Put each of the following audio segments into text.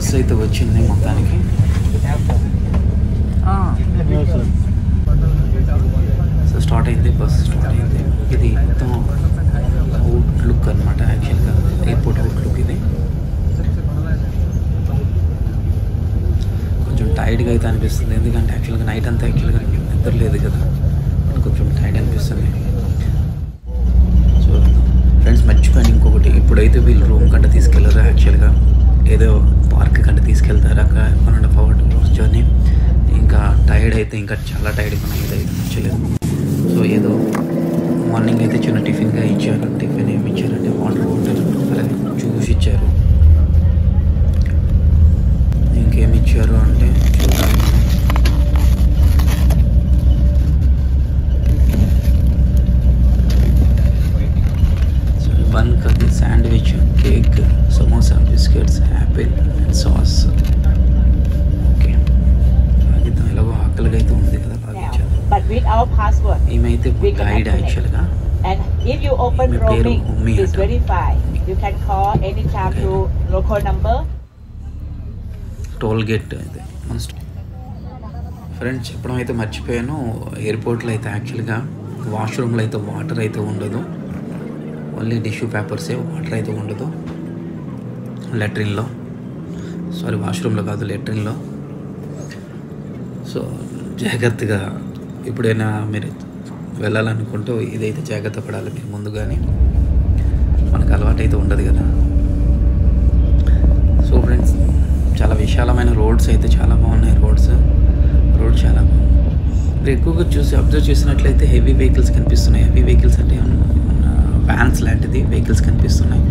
Bus అయితే వచ్చింది మొత్తానికి సో స్టార్ట్ అయింది బస్సు స్టార్ట్ అయింది ఇది మొత్తం అవుట్ లుక్ అనమాట యాక్చువల్గా ఎయిర్పోర్ట్ అవుట్ లుక్ ఇది కొంచెం టైర్డ్గా అయితే అనిపిస్తుంది ఎందుకంటే యాక్చువల్గా నైట్ అంతా యాక్చువల్గా నిద్ర లేదు కదా కొంచెం టైర్డ్ అనిపిస్తుంది సో ఫ్రెండ్స్ మర్చిపోయాను ఇంకొకటి ఇప్పుడైతే వీళ్ళు రూమ్ కంటే తీసుకెళ్ళరు యాక్చువల్గా ఏదో పార్క్ కంటే తీసుకెళ్తారు అక్కడ one and half hour journey ఇంకా టైర్డ్ అయితే ఇంకా చాలా టైర్డ్గా ఉన్నాయి ఇదైతే నచ్చలేదు సో ఏదో మార్నింగ్ అయితే చిన్న టిఫిన్గా ఇచ్చారు టిఫిన్ ఏమి ఇచ్చారంటే వాటర్ బాటిల్ అలాగే జ్యూస్ ఇచ్చారు ఇంకేమి ఇచ్చారు అంటే చూద్దాం so one curry sandwich cake samosa biscuits apple and sauce okay కాగితం ఎలాగో ఆకలిగా అయితే ఉంది కదా బాగా now, ఇచ్చారు but without password. ఈమె అయితే We can గైడ్ activate. యాక్చువల్గా And if you open My పేరు roaming, ఉమ్మి please అంట. verify. You can call anytime to local number. Toll gate అయితే మన ఫ్రెండ్స్ చెప్పడం అయితే మర్చిపోయాను ఎయిర్పోర్ట్లో అయితే యాక్చువల్గా వాష్రూమ్లో అయితే వాటర్ అయితే ఉండదు ఓన్లీ టిష్యూ పేపర్సే వాటర్ అయితే ఉండదు లెట్రిన్లో సారీ వాష్రూమ్లో కాదు లెట్రిన్లో సో జాగ్రత్తగా ఎప్పుడైనా మీరు వెళ్ళాలనుకుంటూ ఇదైతే జాగ్రత్త పడాలి మీరు ముందుగానే మనకు అలవాటు అయితే ఉండదు కదా సో ఫ్రెండ్స్ చాలా విశాలమైన రోడ్స్ అయితే చాలా బాగున్నాయి రోడ్స్ రోడ్ చాలా బాగుంది మీరు ఎక్కువగా చూసి అబ్జర్వ్ చేసినట్లయితే హెవీ వెహికల్స్ కనిపిస్తున్నాయి హెవీ వెహికల్స్ అంటే వ్యాన్స్ లాంటిది వెహికల్స్ కనిపిస్తున్నాయి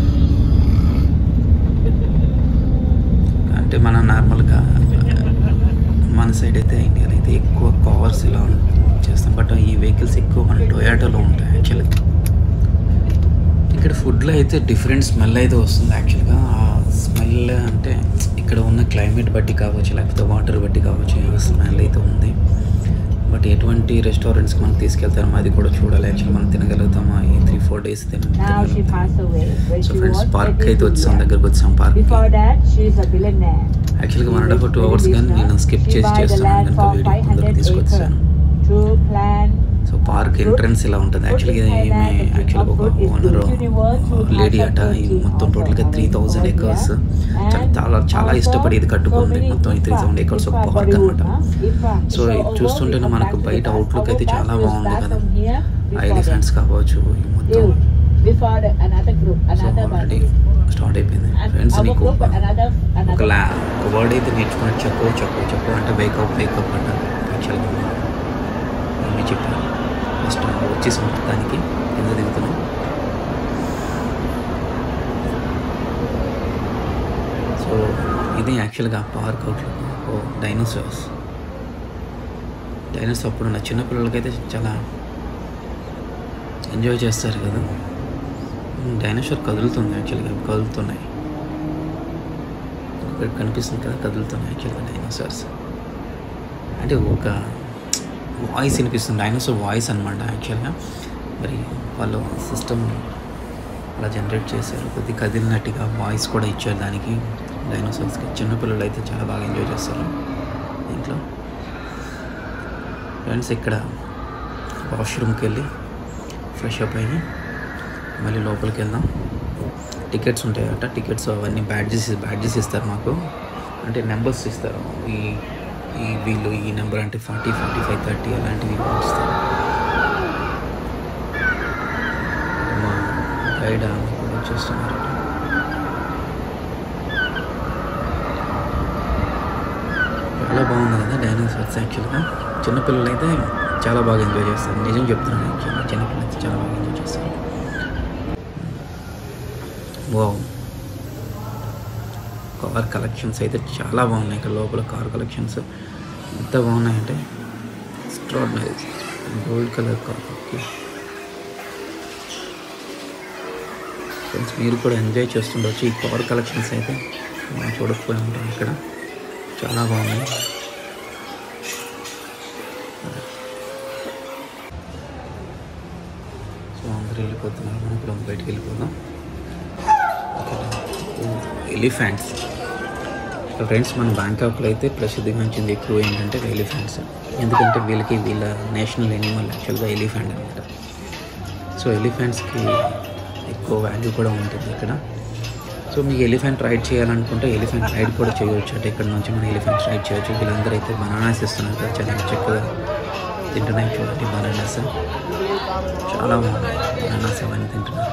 అంటే మన నార్మల్గా మన సైడ్ అయితే ఇండియాలో అయితే ఎక్కువ కార్స్ ఇలా చేస్తాం బట్ ఈ వెహికల్స్ ఎక్కువ మన టొయాటోలో ఉంటాయి యాక్చువల్గా ఇక్కడ ఫుడ్లో అయితే డిఫరెంట్ స్మెల్ అయితే వస్తుంది యాక్చువల్గా ఆ స్మెల్ అంటే ఇక్కడ ఉన్న క్లైమేట్ బట్టి కావచ్చు లేకపోతే వాటర్ బట్టి కావచ్చు ఆ స్మెల్ అయితే ఉంది బట్ ఎటువంటి రెస్టారెంట్స్కి మనం తీసుకెళ్తారో అది కూడా చూడాలి యాక్చువల్లీ మనం తినగలుగుతామా ఈ three four days Now she passed away. When so she friends was park 20 అయితే వచ్చాం years. దగ్గరకు వచ్చాం park Before that, she is a billionaire. యాక్చువల్గా one and half two hours కానీ నేను స్కిప్ చేసి చేస్తున్నాను కనుక వీడియో ముందరకు తీసుకొచ్చాను Through plan. So park entrance ఇలా ఉంటుంది యాక్చువల్గా ఈమె యాక్చువల్గా ఒక ఓనర్ లేడీ అట ఈ మొత్తం టోటల్గా త్రీ థౌజండ్ ఎకర్స్ చాలా చాలా ఇష్టపడి ఇది కట్టుకుంది మొత్తం ఈ త్రీ థౌజండ్ ఎకర్స్ ఒక పార్క్ అనమాట సో ఇది చూస్తుంటేనే మనకు బయట అవుట్లుక్ అయితే చాలా బాగుంది కదా ఆ ఎలిఫెంట్స్ కావచ్చు ఈ మొత్తం Before the, another group, so another already one. Start అయిపోయింది And ఫ్రెండ్స్ our నీకు group, ఒక another, ఒక another. లా ఒక వర్డ్ అయితే నేర్చుకుని చెప్పు చెప్పు చెప్పు అంటే వేకప్ వేకప్ అంట యాక్చువల్గా మమ్మీ చెప్పాను ఫస్ట్ వచ్చేసి మొత్తానికి కింద దిగుతున్నాం సో ఇది యాక్చువల్గా పార్క్ అవుట్లుక్ ఓ డైనోసార్స్ డైనోసార్ అప్పుడు నా చిన్నపిల్లలకైతే చాలా ఎంజాయ్ చేస్తారు కదా డైనోసార్ కదులుతుంది యాక్చువల్గా అవి కదులుతున్నాయి ఇక్కడ కనిపిస్తుంది కదా కదులుతున్నాయి యాక్చువల్గా డైనోసార్స్ అంటే ఒక వాయిస్ వినిపిస్తుంది డైనోసార్ వాయిస్ అనమాట యాక్చువల్గా మరి వాళ్ళు సిస్టమ్ అలా జనరేట్ చేశారు కొద్ది కదిలినట్టుగా వాయిస్ కూడా ఇచ్చారు దానికి డైనోసార్స్కి చిన్నపిల్లలు అయితే చాలా బాగా ఎంజాయ్ చేస్తారు దీంట్లో ఫ్రెండ్స్ ఇక్కడ వాష్రూమ్కి వెళ్ళి ఫ్రెష్ అప్ అయ్యి మళ్ళీ లోపలికి వెళ్దాం టికెట్స్ ఉంటాయట టికెట్స్ అవన్నీ బ్యాడ్జెస్ బ్యాడ్జెస్ ఇస్తారు మాకు అంటే నెంబర్స్ ఇస్తారు ఈ ఈ వీళ్ళు ఈ నెంబర్ అంటే ఫార్టీ ఫార్టీ ఫైవ్ థర్టీ అలాంటివి ఇస్తారు మా గైడ్ కూడా చూస్తున్నారు చాలా బాగుంది కదా డైనోసార్స్ యాక్చువల్గా చిన్నపిల్లలు అయితే చాలా బాగా ఎంజాయ్ చేస్తారు నిజం చెప్తున్నాను యాక్చువల్గా చిన్నపిల్లలు అయితే చాలా బాగా ఎంజాయ్ చేస్తారు వావ్ కార్ కలెక్షన్స్ అయితే చాలా బాగున్నాయి ఇక్కడ లోపల కార్ కలెక్షన్స్ ఎంత బాగున్నాయంటే extraordinary gold colour car okay friends మీరు కూడా ఎంజాయ్ చేస్తుండొచ్చు ఈ కార్ కలెక్షన్స్ అయితే మనం చూడకపోయి ఉంటాం ఇక్కడ చాలా బాగున్నాయి సో అందరూ వెళ్ళిపోతున్నారు మనం ఇప్పుడు బయటికి వెళ్ళిపోదాం ఎలిఫెంట్స్ ఫ్రెండ్స్ మన బ్యాంకాక్లో అయితే ప్రసిద్ధిగాంచింది ఎక్కువ ఏంటంటే ఎలిఫెంట్స్ ఎందుకంటే వీళ్ళకి వీళ్ళ నేషనల్ ఎనిమల్ యాక్చువల్గా ఎలిఫెంట్ అనమాట సో ఎలిఫెంట్స్కి ఎక్కువ వాల్యూ కూడా ఉంటుంది ఇక్కడ సో మీకు ఎలిఫెంట్ రైడ్ చేయాలనుకుంటే ఎలిఫెంట్ రైడ్ కూడా చేయవచ్చు అంటే ఇక్కడ నుంచి మనం ఎలిఫెంట్ రైడ్ చేయొచ్చు వీళ్ళందరూ అయితే బనానాస్ ఇస్తున్నారు కదా చాలా చక్కగా తింటున్నాయి చూడండి బనానాస్ చాలా బాగున్నాయి బనానాస్ అవన్నీ తింటున్నారు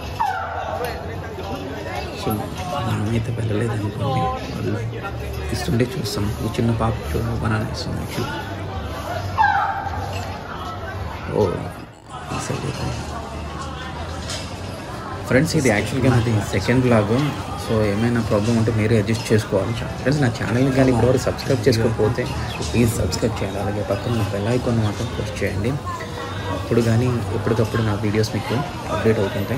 సో మనమైతే వెళ్ళలేదు అనుకోండి వాళ్ళు ఇస్తుంటే చూస్తాం ఈ చిన్న పాప చూడండి బనానా ఇస్తుంది యాక్చువల్లీ ఓ ఈ సైడ్ అయితే ఫ్రెండ్స్ ఇది యాక్చువల్గా నాది సెకండ్ బ్లాగ్ సో ఏమైనా ప్రాబ్లం ఉంటే మీరే అడ్జస్ట్ చేసుకోవాలి ఫ్రెండ్స్ నా ఛానల్ కానీ ఇప్పటివరకు సబ్స్క్రైబ్ చేసుకోకపోతే ప్లీజ్ సబ్స్క్రైబ్ చేయాలి అలాగే పక్కన నా బెల్ ఐకాన్ మాత్రం ప్రెస్ చేయండి అప్పుడు కానీ ఎప్పటికప్పుడు నా వీడియోస్ మీకు అప్డేట్ అవుతుంటాయి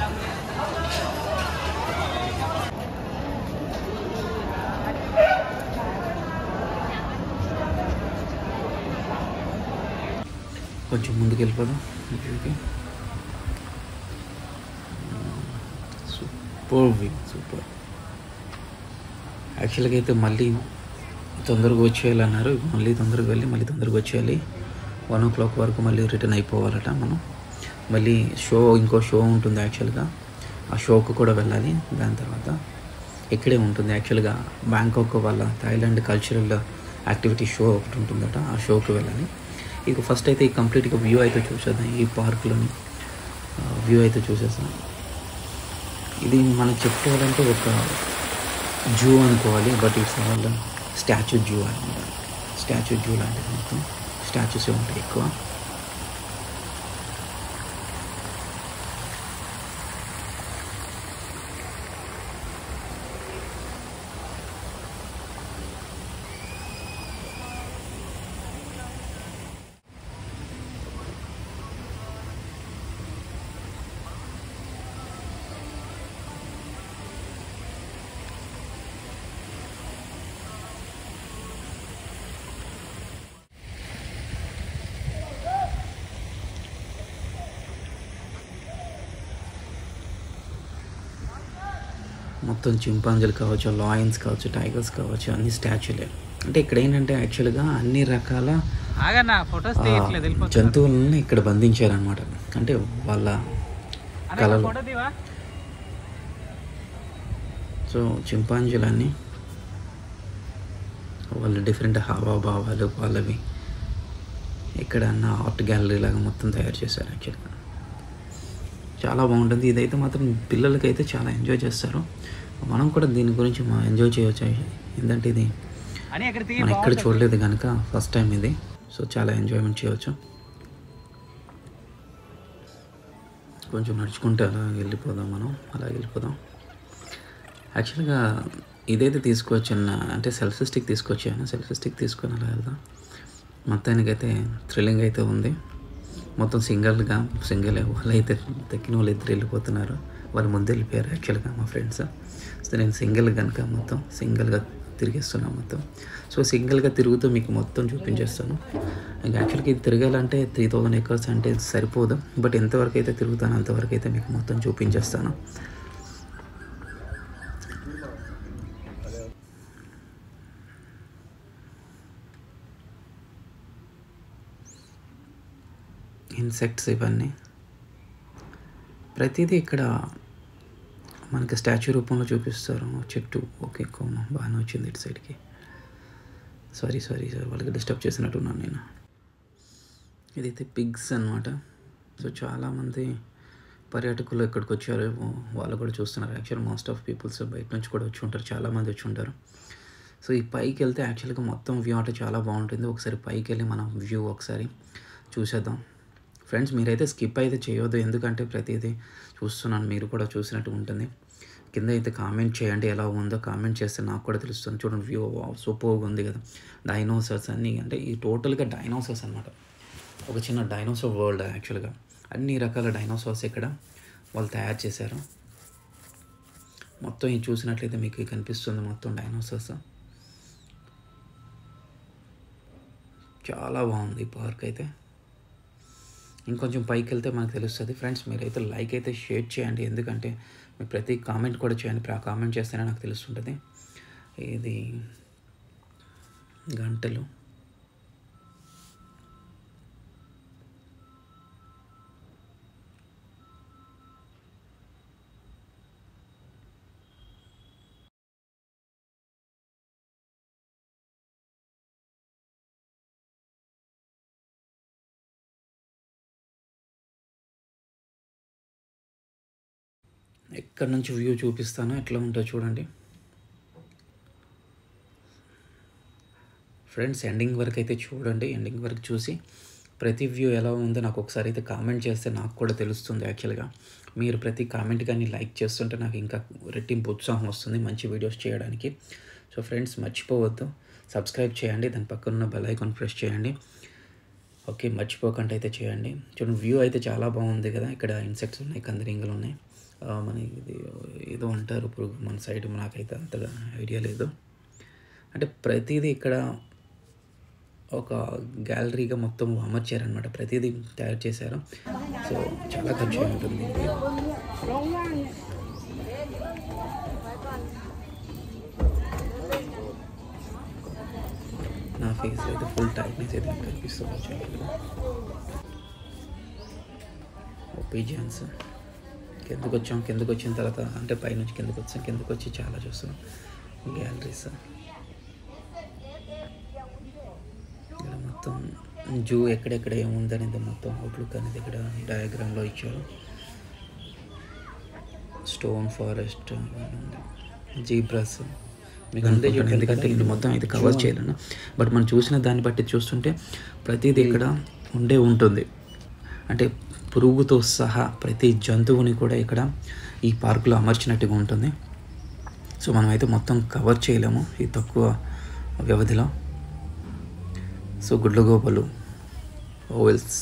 కొంచెం ముందుకు వెళ్ళిపోదాం ఇక్కడికి సూపర్ వ్యూ సూపర్ యాక్చువల్గా అయితే మళ్ళీ తొందరగా వచ్చేయాలన్నారు మళ్ళీ తొందరగా వెళ్ళి మళ్ళీ తొందరగా వచ్చేయాలి వన్ ఓ క్లాక్ వరకు మళ్ళీ రిటర్న్ అయిపోవాలట మనం మళ్ళీ షో ఇంకో షో ఉంటుంది యాక్చువల్గా ఆ షోకు కూడా వెళ్ళాలి దాని తర్వాత ఇక్కడే ఉంటుంది యాక్చువల్గా బ్యాంకాక్ వాళ్ళ థాయిలాండ్ కల్చరల్ యాక్టివిటీ షో ఒకటి ఉంటుందట ఆ షోకి వెళ్ళాలి ఇక ఫస్ట్ అయితే ఈ కంప్లీట్గా వ్యూ అయితే చూసేద్దాం ఈ పార్క్లోని వ్యూ అయితే చూసేసాం ఇది మనం చెప్పుకోవాలంటే ఒక జూ అనుకోవాలి but it's all statue zoo అనమాట స్టాచ్యూ జూ లాంటిది మొత్తం స్టాచ్యూస్ ఉంటాయి ఎక్కువ మొత్తం చింపాంజీలు కావచ్చు లాయన్స్ కావచ్చు టైగర్స్ కావచ్చు అన్ని స్టాచ్యూలే అంటే ఇక్కడ ఏంటంటే యాక్చువల్గా అన్ని రకాల ఆగన్నా ఫొటోస్ ఆ, తీయట్లేదు వెళ్ళిపోతున్నా. జంతువులను ఇక్కడ బంధించారనమాట అంటే వాళ్ళ అరే, కళలు ఫోటో తీవా సో చింపాంజీలన్నీ వాళ్ళ డిఫరెంట్ హావాభావాలు వాళ్ళవి ఎక్కడన్నా ఆర్ట్ గ్యాలరీ లాగా మొత్తం తయారు చేశారు యాక్చువల్గా చాలా బాగుంటుంది ఇదైతే మాత్రం పిల్లలకైతే చాలా ఎంజాయ్ చేస్తారు మనం కూడా దీని గురించి మా ఎంజాయ్ చేయవచ్చు ఏంటంటే ఇది అని అక్కడ తీయ మనం ఎక్కడ చూడలేదు కనుక ఫస్ట్ టైం ఇది సో చాలా ఎంజాయ్మెంట్ చేయవచ్చు కొంచెం నడుచుకుంటే అలా వెళ్ళిపోదాం మనం అలా వెళ్ళిపోదాం యాక్చువల్గా ఇదైతే తీసుకొచ్చిన అంటే సెల్ఫీ స్టిక్ తీసుకొచ్చాను సెల్ఫీ స్టిక్ తీసుకొని అలా వెళ్దాం మొత్తానికైతే థ్రిల్లింగ్ అయితే ఉంది మొత్తం సింగిల్గా సింగిల్ వాళ్ళు అయితే తక్కిన వాళ్ళు ఇద్దరు వెళ్ళిపోతున్నారు వాళ్ళు ముందు వెళ్ళిపోయారు యాక్చువల్గా మా ఫ్రెండ్స్ సో నేను సింగిల్ కనుక మొత్తం సింగిల్గా తిరిగేస్తున్నాను మొత్తం సో సింగిల్గా తిరుగుతూ మీకు మొత్తం చూపించేస్తాను ఇంకా యాక్చువల్గా ఇది తిరగాలంటే త్రీ థౌజండ్ ఎకర్స్ అంటే సరిపోదు బట్ ఎంతవరకు అయితే తిరుగుతానో అంతవరకు అయితే మీకు మొత్తం చూపించేస్తాను ఇన్సెక్ట్స్ ఇవన్నీ ప్రతిదీ ఇక్కడ మనకి స్టాచ్యూ రూపంలో చూపిస్తారు చెట్టు ఓకే కోమ బాగానే వచ్చింది ఇటు సైడ్కి సారీ సారీ సార్ వాళ్ళకి డిస్టర్బ్ చేసినట్టున్నాను నేను ఇదైతే పిగ్స్ అన్నమాట సో చాలామంది పర్యాటకులు ఇక్కడికి వచ్చారు వాళ్ళు కూడా చూస్తున్నారు యాక్చువల్ మోస్ట్ ఆఫ్ పీపుల్స్ బయట నుంచి కూడా వచ్చి ఉంటారు చాలామంది వచ్చి ఉంటారు సో ఈ పైకి వెళ్తే యాక్చువల్గా మొత్తం వ్యూ అంటే చాలా బాగుంటుంది ఒకసారి పైకి వెళ్ళి మనం వ్యూ ఒకసారి చూసేద్దాం ఫ్రెండ్స్ మీరైతే స్కిప్ అయితే చేయొద్దు ఎందుకంటే ప్రతిదీ చూస్తున్నాను మీరు కూడా చూసినట్టు ఉంటుంది కింద అయితే కామెంట్ చేయండి ఎలా ఉందో కామెంట్ చేస్తే నాకు కూడా తెలుస్తుంది చూడండి వ్యూ సూపర్గా ఉంది కదా డైనోసర్స్ అన్నీ అంటే ఈ టోటల్గా డైనోసర్స్ అనమాట ఒక చిన్న డైనోసార్ వరల్డ్ యాక్చువల్గా అన్ని రకాల డైనోసార్స్ ఇక్కడ వాళ్ళు తయారు చేశారు మొత్తం ఇది చూసినట్లయితే మీకు కనిపిస్తుంది మొత్తం డైనోసార్స్ చాలా బాగుంది ఈ పార్క్ అయితే ఇంకొంచెం పైకి వెళ్తే మనకు తెలుస్తుంది ఫ్రెండ్స్ మీరైతే లైక్ అయితే షేర్ చేయండి ఎందుకంటే మీరు ప్రతి కామెంట్ కూడా చేయండి ఆ కామెంట్ చేస్తేనే నాకు తెలుస్తుంటుంది ఇది గంటలు ఎక్కడి నుంచి వ్యూ చూపిస్తానో ఎట్లా ఉంటుందో చూడండి ఫ్రెండ్స్ ఎండింగ్ వరకు అయితే చూడండి ఎండింగ్ వరకు చూసి ప్రతి వ్యూ ఎలా ఉందో నాకు ఒకసారి అయితే కామెంట్ చేస్తే నాకు కూడా తెలుస్తుంది యాక్చువల్గా మీరు ప్రతి కామెంట్ కానీ లైక్ చేస్తుంటే నాకు ఇంకా రెట్టింపు ఉత్సాహం వస్తుంది మంచి వీడియోస్ చేయడానికి సో ఫ్రెండ్స్ మర్చిపోవద్దు సబ్స్క్రైబ్ చేయండి దాని పక్కన ఉన్న బెల్ ఐకాన్ ప్రెస్ చేయండి ఓకే మర్చిపోకుండా అయితే చేయండి చూడండి వ్యూ అయితే చాలా బాగుంది కదా ఇక్కడ ఇన్సెక్ట్స్ ఉన్నాయి కందిరింగలు ఉన్నాయి ఆ, మన ఇది ఏదో అంటారు పురుగు మన సైడ్ నాకైతే అంతగా ఐడియా లేదు అంటే ప్రతిదీ ఇక్కడ ఒక గ్యాలరీగా మొత్తం అమర్చారనమాట ప్రతిదీ తయారు చేశారు సో చాలా ఖర్చు అయి ఉంటుంది ఇది. నా ఫేస్ అయితే ఫుల్ టైట్నెస్ అయితే నాకు కనిపిస్తుంది యాక్చువల్గా ఒపీజియన్స్ కిందకు వచ్చాం కిందకు వచ్చిన తర్వాత అంటే పైనుంచి కిందకు వచ్చాం కిందకు వచ్చి చాలా చూస్తున్నాం గ్యాలరీస్ ఇక్కడ మొత్తం జూ ఎక్కడెక్కడ ఏముందనేది మొత్తం అవుట్లుక్ అనేది ఇక్కడ డయాగ్రామ్లో ఇచ్చారు స్టోన్ ఫారెస్ట్ జీబ్రాస్ మీకు అంతే చూడండి ఎందుకంటే ఇది మొత్తం ఇది కవర్ చేయలేను బట్ మనం చూసిన దాన్ని బట్టి చూస్తుంటే ప్రతిదీ ఇక్కడ ఉండే ఉంటుంది అంటే పురుగుతో సహా ప్రతి జంతువుని కూడా ఇక్కడ ఈ పార్కులో అమర్చినట్టుగా ఉంటుంది సో మనం అయితే మొత్తం కవర్ చేయలేము ఈ తక్కువ వ్యవధిలో సో గుడ్లగోపలు ఓవెల్స్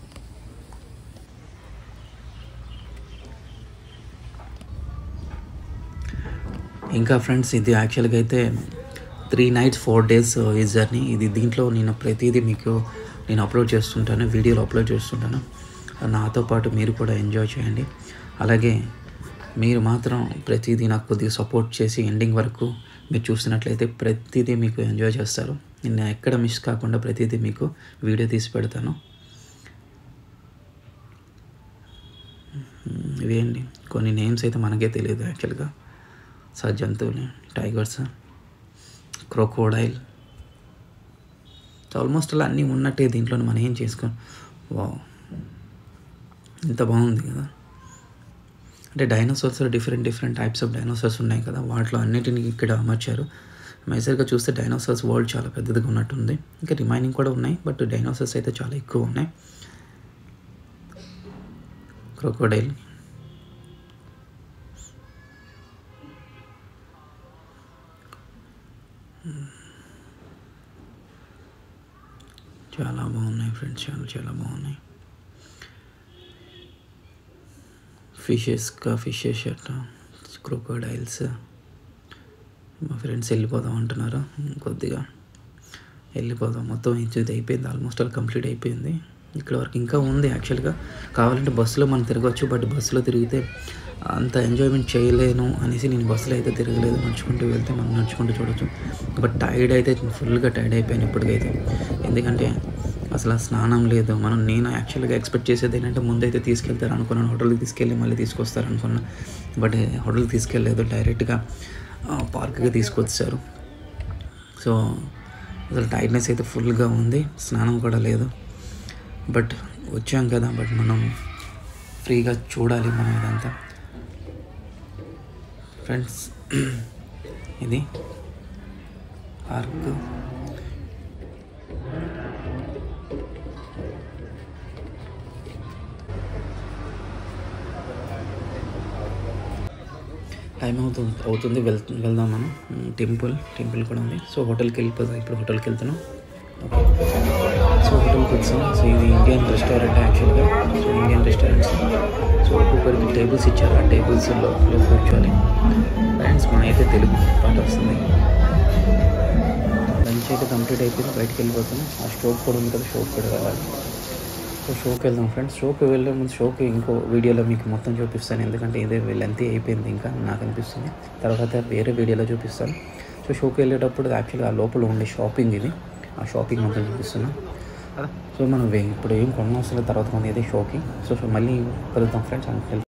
ఇంకా ఫ్రెండ్స్ ఇది యాక్చువల్గా అయితే త్రీ నైట్స్ ఫోర్ డేస్ ఈ జర్నీ ఇది దీంట్లో నేను ప్రతిదీ మీకు నేను అప్లోడ్ చేస్తుంటాను వీడియోలు అప్లోడ్ చేస్తుంటాను నాతో పాటు మీరు కూడా ఎంజాయ్ చేయండి అలాగే మీరు మాత్రం ప్రతిదీ నాకు కొద్దిగా సపోర్ట్ చేసి ఎండింగ్ వరకు మీరు చూసినట్లయితే ప్రతిదీ మీకు ఎంజాయ్ చేస్తారు నేను ఎక్కడ మిస్ కాకుండా ప్రతిదీ మీకు వీడియో తీసి పెడతాను మ్మ్, ఇవేంటి కొన్ని నేమ్స్ అయితే మనకే తెలియదు యాక్చువల్గా సా జంతువులు టైగర్స్ క్రోకోడైల్ ఆల్మోస్ట్ అలా అన్నీ ఉన్నట్టే దీంట్లో మనం ఏం చేసుకో వా ఇంత బాగుంది కదా అంటే dinosaurs different different types of dinosaurs ఉన్నాయి కదా వాటిలో అన్నిటిని ఇక్కడ అమర్చారు మేజర్గా చూస్తే డైనోసార్స్ వరల్డ్ చాలా పెద్దదిగా ఉన్నట్టుంది ఇంకా రిమైనింగ్ కూడా ఉన్నాయి బట్ డైనోసార్స్ అయితే చాలా ఎక్కువ ఉన్నాయి క్రోకోడైల్ చాలా బాగున్నాయి ఫ్రెండ్స్ చాలా చాలా బాగున్నాయి ఫిషెస్ కా ఫిషెస్ అట్ట క్రోకోడైల్స్ మా ఫ్రెండ్స్ వెళ్ళిపోదాం అంటున్నారు కొద్దిగా వెళ్ళిపోదాం మొత్తం ఇది అయిపోయింది ఆల్మోస్ట్ ఆల్ కంప్లీట్ అయిపోయింది ఇక్కడ వరకు ఇంకా ఉంది యాక్చువల్గా కావాలంటే బస్సులో మనం తిరగచ్చు బట్ బస్సులో తిరిగితే అంత ఎంజాయ్మెంట్ చేయలేను అనేసి నేను బస్సులో అయితే తిరగలేదు నడుచుకుంటూ వెళ్తే మనం నడుచుకుంటూ చూడొచ్చు బట్ టైర్డ్ అయితే ఫుల్గా టైర్డ్ అయిపోయాను ఇప్పటికైతే ఎందుకంటే అసలు ఆ స్నానం లేదు మనం నేను యాక్చువల్గా ఎక్స్పెక్ట్ చేసేది ఏంటంటే ముందైతే తీసుకెళ్తారు అనుకున్నాను హోటల్కి తీసుకెళ్ళి మళ్ళీ తీసుకొస్తారు అనుకున్నాను బట్ హోటల్కి తీసుకెళ్ళలేదు డైరెక్ట్గా పార్క్గా తీసుకొచ్చారు సో అసలు టైట్నెస్ అయితే ఫుల్గా ఉంది స్నానం కూడా లేదు బట్ వచ్చాం కదా బట్ మనం ఫ్రీగా చూడాలి మనం ఇదంతా ఫ్రెండ్స్ ఇది పార్క్ టైం అవుతుంది అవుతుంది వెళ్ వెళ్దాం మనం టెంపుల్ టెంపుల్ కూడా ఉంది సో హోటల్కి వెళ్ళిపోదాం ఇప్పుడు హోటల్కి వెళ్తున్నాం ఓకే సో హోటల్కి వచ్చాం సో ఇది ఇండియన్ రెస్టారెంట్ యాక్చువల్గా సో ఇండియన్ రెస్టారెంట్స్ సో ఒక్కొక్కరికి టేబుల్స్ ఇచ్చారు ఆ టేబుల్స్లో కూర్చోవాలి ఫ్రెండ్స్ మన అయితే తెలుగు పాట వస్తుంది లంచ్ అయితే కంప్లీట్ అయిపోయింది బయటికి వెళ్ళిపోతాం ఆ షోప్ కూడా ఉంది కదా షోప్ కూడా వెళ్ళాలి సో షోకి వెళ్దాం ఫ్రెండ్స్ షోకి వెళ్ళే ముందు షోకి ఇంకో వీడియోలో మీకు మొత్తం చూపిస్తాను ఎందుకంటే ఇదే లెంతీ అయిపోయింది ఇంకా నాకు అనిపిస్తుంది తర్వాత వేరే వీడియోలో చూపిస్తాను సో సో షోకి వెళ్ళేటప్పుడు యాక్చువల్గా ఆ లోపల ఉండే షాపింగ్ ఇది ఆ షాపింగ్ అంతా చూపిస్తున్నా పద. సో మనం వే- ఇప్పుడు ఏం కొనవసరం లేదు తర్వాత మన ఏదే షోకి సో సో మళ్ళీ కలుద్దాం ఫ్రెండ్స్ అండ్